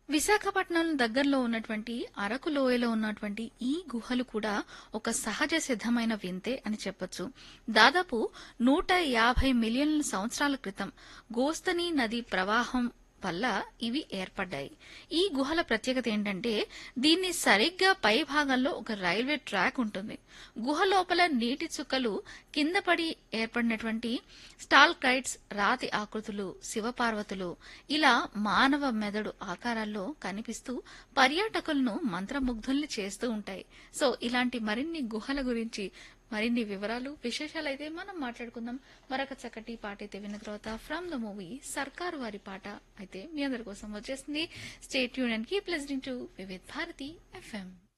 విశాఖపట్నం దగ్గరలో ఉన్నటువంటి అరకు లోయలో ఉన్నటువంటి ఈ గుహలు కూడా ఒక సహజ సిద్ధమైన వింతే అని చెప్పొచ్చు దాదాపు నూట యాభై మిలియన్ల సంవత్సరాల క్రితం గోస్తని నది ప్రవాహం వల్ల ఇవి ఏర్పడ్డాయి ఈ గుహల ప్రత్యేకత ఏంటంటే దీన్ని సరిగ్గా పై భాగంలో ఒక రైల్వే ట్రాక్ ఉంటుంది గుహ లోపల నీటి చుక్కలు కింద పడి ఏర్పడినటువంటి స్టాల్క్రైట్స్ రాతి ఆకృతులు శివపార్వతులు ఇలా మానవ మెదడు ఆకారాల్లో కనిపిస్తూ పర్యాటకులను మంత్రముగ్ధుల్ని చేస్తూ ఉంటాయి సో ఇలాంటి మరిన్ని గుహల గురించి మరిన్ని వివరాలు విశేషాలు అయితే మనం మాట్లాడుకుందాం మరొక చక్కటి పాట అయితే విన్న తర్వాత ఫ్రమ్ ద మూవీ సర్కార్ వారి పాట అయితే మీ అందరి కోసం వచ్చేసింది state union keep listening to Vividh Bharati FM